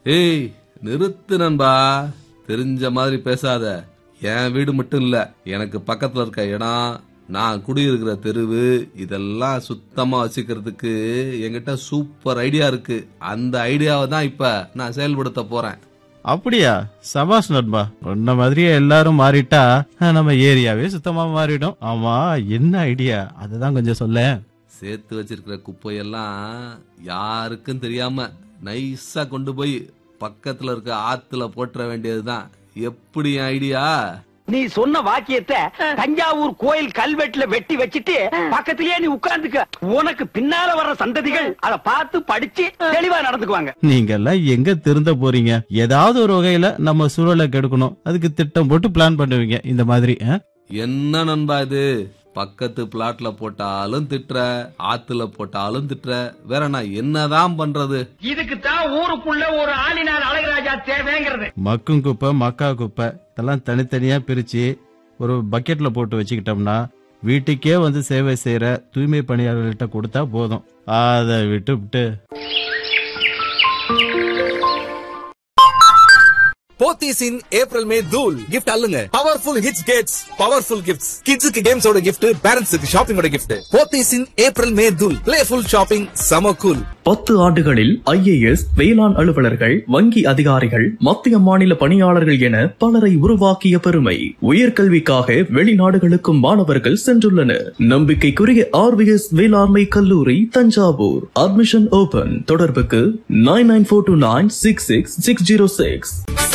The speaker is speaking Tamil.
ஏய் நிறுத்து நண்பா தெரிஞ்ச மாதிரி பேசாத என் வீடு மட்டும் இல்ல எனக்கு பக்கத்துல இருக்க இடம் நான் குடியிருக்கிற தெருவு இதெல்லாம் சுத்தமா வச்சுக்கிறதுக்கு என்கிட்ட சூப்பர் ஐடியா இருக்கு அந்த ஐடியாவை தான் இப்ப நான் செயல்படுத்த போறேன் அப்படியா சபாஷ் நண்பா உன்ன மாதிரியே எல்லாரும் மாறிட்டா அஹ், நம்ம ஏரியாவே சுத்தமா மாறிடும் ஆமா என்ன ஐடியா அதுதான் கொஞ்சம் சொல்ல சேர்த்து வச்சிருக்கிற குப்பையெல்லாம் யாருக்கும் தெரியாம நைஸா கொண்டு போய் பக்கத்துல இருக்க ஆத்துல போட்டுற வேண்டியதுதான் எப்படி என் ஐடியா நீ சொன்ன வாக்கியத்தை தஞ்சாவூர் கோயில் கல்வெட்டுல வெட்டி வச்சிட்டு பக்கத்திலேயே நீ உட்கார்ந்துக்க உனக்கு பின்னால வர்ற சந்ததிகள் அத பார்த்து படிச்சு தெளிவா நடந்துக்குவாங்க நீங்க எல்லாம் எங்க திருந்த போறீங்க ஏதாவது ஒரு வகையில நம்ம சூழலை கெடுக்கணும் அதுக்கு திட்டம் போட்டு பிளான் பண்ணுவீங்க இந்த மாதிரி அஹ்? என்ன நண்பா இது பக்கத்து பிளாட்ல போட்டாலும் திட்டுற ஆத்துல போட்டாலும் திட்டுற வேற நான் என்னதான் பண்றது இதுக்கு தான் ஊருக்குள்ள ஒரு ஆளினார் அழகராஜா தேவைங்கிறது மக்கும் குப்பை மக்கா குப்பை இதெல்லாம் தனித்தனியா பிரிச்சு ஒரு பக்கெட்ல போட்டு வச்சுக்கிட்டோம்னா வீட்டுக்கே வந்து சேவை செய்யற தூய்மை பணியாளர்கள்ட்ட கொடுத்தா போதும் அதை விட்டு போத்தீஸ் இன் ஏப்ரல் மே தூல் கிஃப்ட் அல்லுங்க powerful hits gets powerful gifts கிட்ஸுக்கு கேம்ஸோட கிஃப்ட் பேரண்ட்ஸுக்கு ஷாப்பிங்கோட gift Pothys in April May தூல் பிளேஃபுல் ஷாப்பிங் சம கூல் பத்து ஆண்டுகளில் ஐஏஎஸ் வேளாண் அலுவலர்கள் வங்கி அதிகாரிகள் மத்திய மாநில பணியாளர்கள் என பலரை உருவாக்கிய பெருமை உயர்கல்விக்காக வெளிநாடுகளுக்கும் மாணவர்கள் சென்றுள்ளனர் நம்பிக்கைக்குரிய ஆர்விஎஸ் வேளாண்மை கல்லூரி தஞ்சாவூர் அட்மிஷன் ஓபன் தொடர்புக்கு nine nine four two nine six six six zero six